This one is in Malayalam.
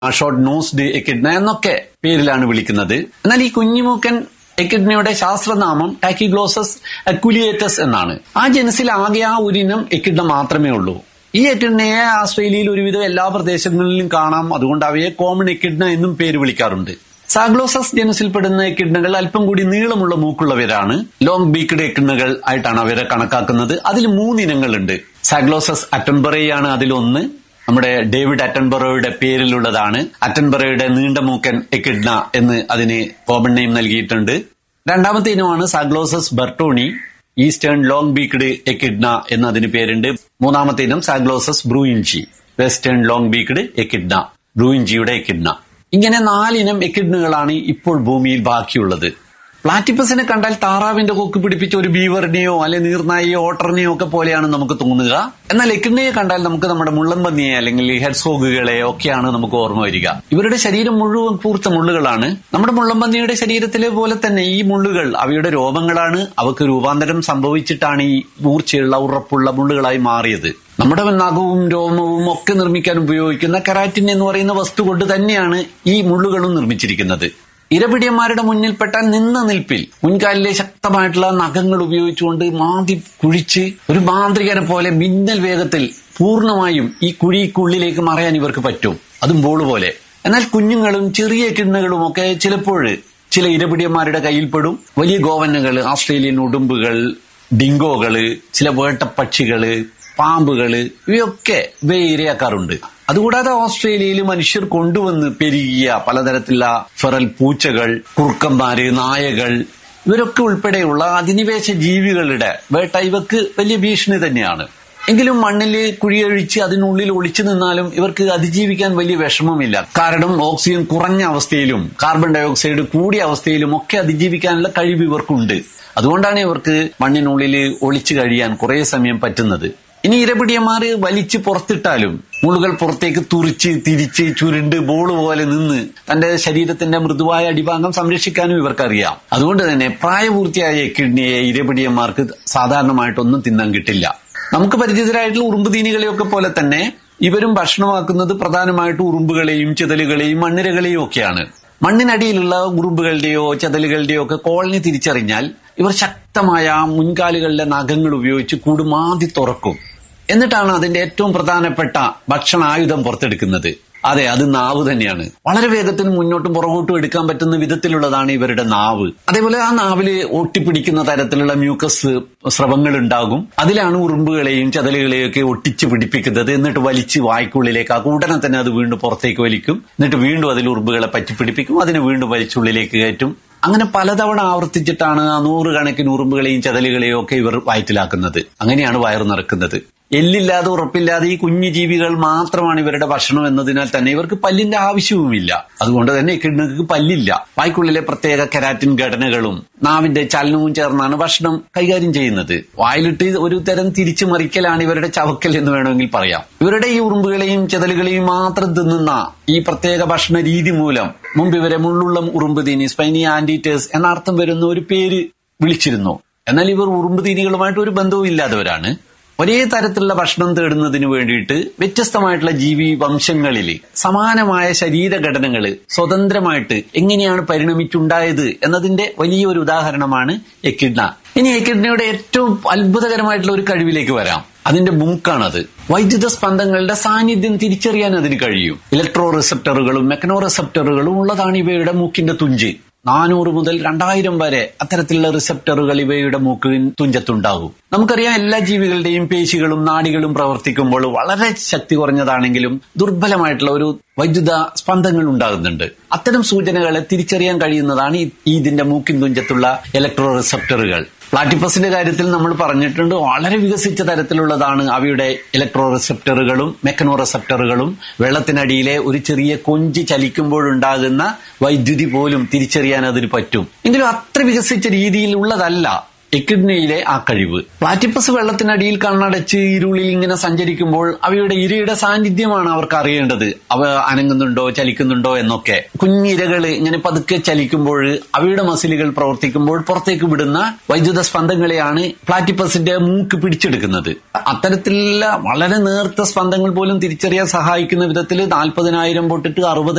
ഷോർട്ട് നോസ്ഡ് എക്കിഡ്ന എന്നൊക്കെ പേരിലാണ് വിളിക്കുന്നത് എന്നാൽ ഈ കുഞ്ഞിമൂക്കൻ എക്കിഡ്നയുടെ ശാസ്ത്രനാമം ടാക്കിഗ്ലോസസ് അക്യുലിയേറ്റസ് എന്നാണ് ആ ജനസിൽ ആകെ ആ ഒരിനം എക്കിഡ്ന മാത്രമേ ഉള്ളൂ ഈ എക്കിഡ്നയെ ആസ്ട്രേലിയയിൽ ഒരുവിധം എല്ലാ പ്രദേശങ്ങളിലും കാണാം അതുകൊണ്ട് അവയെ കോമൺ എക്കിഡ്ന എന്നും പേര് വിളിക്കാറുണ്ട് സാഗ്ലോസസ് ജനസിൽപ്പെടുന്ന എക്കിഡ്നകൾ അല്പം കൂടി നീളമുള്ള മൂക്കുള്ളവരാണ് ലോങ് ബീക്ക്ഡ് എക്കിഡ്നകൾ ആയിട്ടാണ് അവരെ കണക്കാക്കുന്നത് അതിൽ മൂന്നിനങ്ങളുണ്ട് സാഗ്ലോസസ് അറ്റൻബറയാണ് അതിലൊന്ന് നമ്മുടെ ഡേവിഡ് അറ്റൻബറോയുടെ പേരിലുള്ളതാണ് അറ്റൻബറോയുടെ നീണ്ട മൂക്കൻ എക്കിഡ്ന എന്ന് അതിന് കോമൺ നെയിം നൽകിയിട്ടുണ്ട് രണ്ടാമത്തെ ഇനമാണ് Zaglossus bartoni eastern long beaked echidna എന്ന് അതിന് പേരുണ്ട് മൂന്നാമത്തെ ഇനം Zaglossus bruijni western long beaked echidna ബ്രൂയിൻജിയുടെ എക്കിഡ്ന ഇങ്ങനെ നാലിനം എക്കിഡ്നുകളാണ് ഇപ്പോൾ ഭൂമിയിൽ ബാക്കിയുള്ളത് പ്ലാറ്റിപ്പസിനെ കണ്ടാൽ താറാവിന്റെ കൊക്ക് പിടിപ്പിച്ച ഒരു ബീവറിനെയോ അല്ലെ നീർനായിയോ ഓട്ടറിനെയോ ഒക്കെ പോലെയാണ് നമുക്ക് തോന്നുക എന്നാൽ എക്കിഡ്നയെ കണ്ടാൽ നമുക്ക് നമ്മുടെ മുള്ളൻപന്നിയെ അല്ലെങ്കിൽ ഹെഡ്സോഗുകളെ ഒക്കെയാണ് നമുക്ക് ഓർമ്മ വരിക ഇവരുടെ ശരീരം മുഴുവൻ പൂർത്ത മുള്ളുകളാണ് നമ്മുടെ മുള്ളൻപന്നിയുടെ ശരീരത്തിലെ പോലെ തന്നെ ഈ മുള്ളുകൾ അവയുടെ രോമങ്ങളാണ് അവക്ക് രൂപാന്തരം സംഭവിച്ചിട്ടാണ് ഈ മൂർച്ചയുള്ള ഉറപ്പുള്ള മുള്ളുകളായി മാറിയത് നമ്മുടെ നഖവും രോമവും ഒക്കെ നിർമ്മിക്കാൻ ഉപയോഗിക്കുന്ന കെറാറ്റിൻ എന്ന് പറയുന്ന വസ്തു കൊണ്ട് തന്നെയാണ് ഈ മുള്ളുകളും നിർമ്മിച്ചിരിക്കുന്നത് ഇരപിടിയന്മാരുടെ മുന്നിൽപ്പെട്ടാൽ നിന്ന നിൽപ്പിൽ മുൻകാലിലെ ശക്തമായിട്ടുള്ള നഖങ്ങൾ ഉപയോഗിച്ചുകൊണ്ട് മാന്തി കുഴിച്ച് ഒരു മാന്ത്രികനെ പോലെ മിന്നൽ വേഗത്തിൽ പൂർണ്ണമായും ഈ കുഴിക്കുള്ളിലേക്ക് മറയാൻ ഇവർക്ക് പറ്റും അതും ബോൾ പോലെ എന്നാൽ കുഞ്ഞുങ്ങളും ചെറിയ കിണ്ണകളും ഒക്കെ ചിലപ്പോൾ ചില ഇരപിടിയന്മാരുടെ കയ്യിൽപ്പെടും വലിയ ഗോവന്നകൾ ആസ്ട്രേലിയൻ ഉടുമ്പുകൾ ഡിങ്കോകള് ചില വേട്ടപ്പക്ഷികള് പാമ്പുകള് ഇവയൊക്കെ ഇവയെ ഇരയാക്കാറുണ്ട് അതുകൂടാതെ ഓസ്ട്രേലിയയിൽ മനുഷ്യർ കൊണ്ടുവന്ന് പെരുകിയ പലതരത്തിലുള്ള ഫെറൽ പൂച്ചകൾ കുറുക്കന്മാര് നായകൾ ഇവരൊക്കെ ഉൾപ്പെടെയുള്ള അധിനിവേശ ജീവികളുടെ വേട്ട ഇവർക്ക് വലിയ ഭീഷണി തന്നെയാണ് എങ്കിലും മണ്ണിൽ കുഴിയൊഴിച്ച് അതിനുള്ളിൽ ഒളിച്ചു നിന്നാലും ഇവർക്ക് അതിജീവിക്കാൻ വലിയ വിഷമമില്ല കാരണം ഓക്സിജൻ കുറഞ്ഞ അവസ്ഥയിലും കാർബൺ ഡയോക്സൈഡ് കൂടിയ അവസ്ഥയിലും ഒക്കെ അതിജീവിക്കാനുള്ള കഴിവ് ഇവർക്കുണ്ട് അതുകൊണ്ടാണ് ഇവർക്ക് മണ്ണിനുള്ളിൽ ഒളിച്ചു കഴിയാൻ കുറെ സമയം പറ്റുന്നത് ഇനി ഇരപിടിയന്മാർ വലിച്ചു പുറത്തിട്ടാലും മുളുകൾ പുറത്തേക്ക് തുറിച്ച് തിരിച്ച് ചുരുണ്ട് ബോൾ പോലെ നിന്ന് തന്റെ ശരീരത്തിന്റെ മൃദുവായ അടിഭാഗം സംരക്ഷിക്കാനും ഇവർക്കറിയാം അതുകൊണ്ട് തന്നെ പ്രായപൂർത്തിയായ കിഡ്നിയെ ഇരപിടിയന്മാർക്ക് സാധാരണമായിട്ടൊന്നും തിന്നാൻ കിട്ടില്ല നമുക്ക് പരിചിതരായിട്ടുള്ള ഉറുമ്പുതീനികളെയൊക്കെ പോലെ തന്നെ ഇവരും ഭക്ഷണമാക്കുന്നത് പ്രധാനമായിട്ടും ഉറുമ്പുകളെയും ചിതലുകളെയും മണ്ണിരകളെയും ഒക്കെയാണ് മണ്ണിനടിയിലുള്ള ഉറുമ്പുകളുടെയോ ചതലുകളുടെയോ ഒക്കെ കോളനി തിരിച്ചറിഞ്ഞാൽ ഇവർ ശക്തമായ മുൻകാലുകളിലെ നഖങ്ങൾ ഉപയോഗിച്ച് കൂട് മാന്തി തുറക്കും എന്നിട്ടാണ് അതിന്റെ ഏറ്റവും പ്രധാനപ്പെട്ട ഭക്ഷണായുധം പുറത്തെടുക്കുന്നത് അതെ അത് നാവ് തന്നെയാണ് വളരെ വേഗത്തിൽ മുന്നോട്ടും പുറകോട്ടും എടുക്കാൻ പറ്റുന്ന വിധത്തിലുള്ളതാണ് ഇവരുടെ നാവ് അതേപോലെ ആ നാവില് ഒട്ടിപ്പിടിക്കുന്ന തരത്തിലുള്ള മ്യൂക്കസ് സ്രവങ്ങൾ ഉണ്ടാകും അതിലാണ് ഉറുമ്പുകളെയും ചതലുകളെയും ഒക്കെ ഒട്ടിച്ച് പിടിപ്പിക്കുന്നത് എന്നിട്ട് വലിച്ച് വായ്ക്കുള്ളിലേക്ക് ഉടനെ തന്നെ അത് വീണ്ടും പുറത്തേക്ക് വലിക്കും എന്നിട്ട് വീണ്ടും അതിൽ ഉറുമ്പുകളെ പറ്റി പിടിപ്പിക്കും അതിനെ വീണ്ടും വലിച്ചുള്ളിലേക്ക് കയറ്റും അങ്ങനെ പലതവണ ആവർത്തിച്ചിട്ടാണ് ആ നൂറുകണക്കിന് ഉറുമ്പുകളെയും ചതലുകളെയും ഒക്കെ ഇവർ വയറ്റിലാക്കുന്നത് അങ്ങനെയാണ് വയറ് നിറക്കുന്നത് എല്ലില്ലാതെ ഉറപ്പില്ലാതെ ഈ കുഞ്ഞു ജീവികൾ മാത്രമാണ് ഇവരുടെ ഭക്ഷണം എന്നതിനാൽ തന്നെ ഇവർക്ക് പല്ലിന്റെ ആവശ്യവുമില്ല അതുകൊണ്ട് തന്നെ കിണ്ണുകൾക്ക് പല്ലില്ല വായ്ക്കുള്ളിലെ പ്രത്യേക കെരാറ്റിൻ ഘടനകളും നാവിന്റെ ചലനവും ചേർന്നാണ് ഭക്ഷണം കൈകാര്യം ചെയ്യുന്നത് വായിലിട്ട് ഒരു തരം തിരിച്ചു മറിക്കലാണ് ഇവരുടെ ചവക്കൽ എന്ന് വേണമെങ്കിൽ പറയാം ഇവരുടെ ഈ ഉറുമ്പുകളെയും ചെതലുകളെയും മാത്രം തിന്നുന്ന ഈ പ്രത്യേക ഭക്ഷണ രീതി മൂലം മുമ്പ് ഇവരെ മുള്ളുള്ള ഉറുമ്പ് തീനി സ്പൈനി ആന്റിറ്റേഴ്സ് എന്ന അർത്ഥം വരുന്ന ഒരു പേര് വിളിച്ചിരുന്നു എന്നാൽ ഇവർ ഉറുമ്പ് തീനികളുമായിട്ട് ഒരു ബന്ധവും ഇല്ലാത്തവരാണ് ഒരേ തരത്തിലുള്ള ഭക്ഷണം തേടുന്നതിന് വേണ്ടിയിട്ട് വ്യത്യസ്തമായിട്ടുള്ള ജീവി വംശങ്ങളിൽ സമാനമായ ശരീരഘടനകൾ സ്വതന്ത്രമായിട്ട് എങ്ങനെയാണ് പരിണമിച്ചുണ്ടായത് എന്നതിന്റെ വലിയൊരു ഉദാഹരണമാണ് എക്കിഡ്ന ഇനി എക്കിഡ്നയുടെ ഏറ്റവും അത്ഭുതകരമായിട്ടുള്ള ഒരു കഴിവിലേക്ക് വരാം അതിന്റെ മൂക്കാണത് വൈദ്യുത സ്പന്ദങ്ങളുടെ സാന്നിധ്യം തിരിച്ചറിയാൻ അതിന് കഴിയും ഇലക്ട്രോ റിസപ്റ്ററുകളും മെക്കനോ റിസപ്റ്ററുകളും ഉള്ളതാണ് ഇവയുടെ മൂക്കിന്റെ തുഞ്ച് നാനൂറ് മുതൽ രണ്ടായിരം വരെ അത്തരത്തിലുള്ള റിസപ്റ്ററുകൾ ഇവയുടെ മൂക്കിൻ തുഞ്ചത്തുണ്ടാകും നമുക്കറിയാം എല്ലാ ജീവികളുടെയും പേശികളും നാടികളും പ്രവർത്തിക്കുമ്പോൾ വളരെ ശക്തി കുറഞ്ഞതാണെങ്കിലും ദുർബലമായിട്ടുള്ള ഒരു വൈദ്യുത സ്പന്ദങ്ങൾ ഉണ്ടാകുന്നുണ്ട് അത്തരം സൂചനകളെ തിരിച്ചറിയാൻ കഴിയുന്നതാണ് ഈ ഇതിന്റെ മൂക്കിൻ തുഞ്ചത്തുള്ള ഇലക്ട്രോ റിസപ്റ്ററുകൾ പ്ലാറ്റിപ്പസിന്റെ കാര്യത്തിൽ നമ്മൾ പറഞ്ഞിട്ടുണ്ട് വളരെ വികസിച്ച തരത്തിലുള്ളതാണ് അവയുടെ ഇലക്ട്രോ റിസപ്റ്ററുകളും മെക്കനോ റിസപ്റ്ററുകളും വെള്ളത്തിനടിയിലെ ഒരു ചെറിയ കൊഞ്ച് ചലിക്കുമ്പോഴുണ്ടാകുന്ന വൈദ്യുതി പോലും തിരിച്ചറിയാൻ അതിന് പറ്റും എങ്കിലും അത്ര വികസിച്ച രീതിയിലുള്ളതല്ല എക്കിഡ്നയിലെ ആ കഴിവ് പ്ലാറ്റിപ്പസ് വെള്ളത്തിനടിയിൽ കണ്ണടച്ച് ഇരുളിൽ ഇങ്ങനെ സഞ്ചരിക്കുമ്പോൾ അവയുടെ ഇരയുടെ സാന്നിധ്യമാണ് അവർക്ക് അറിയേണ്ടത് അവ അനങ്ങുന്നുണ്ടോ ചലിക്കുന്നുണ്ടോ എന്നൊക്കെ കുഞ്ഞിരകൾ ഇങ്ങനെ പതുക്കെ ചലിക്കുമ്പോൾ അവയുടെ മസിലുകൾ പ്രവർത്തിക്കുമ്പോൾ പുറത്തേക്ക് വിടുന്ന വൈദ്യുത സ്പന്ദങ്ങളെയാണ് പ്ലാറ്റിപ്പസിന്റെ മൂക്ക് പിടിച്ചെടുക്കുന്നത് അത്തരത്തിലുള്ള വളരെ നേർത്ത സ്പന്ദങ്ങൾ പോലും തിരിച്ചറിയാൻ സഹായിക്കുന്ന വിധത്തിൽ നാൽപ്പതിനായിരം പൊട്ടിട്ട് അറുപത്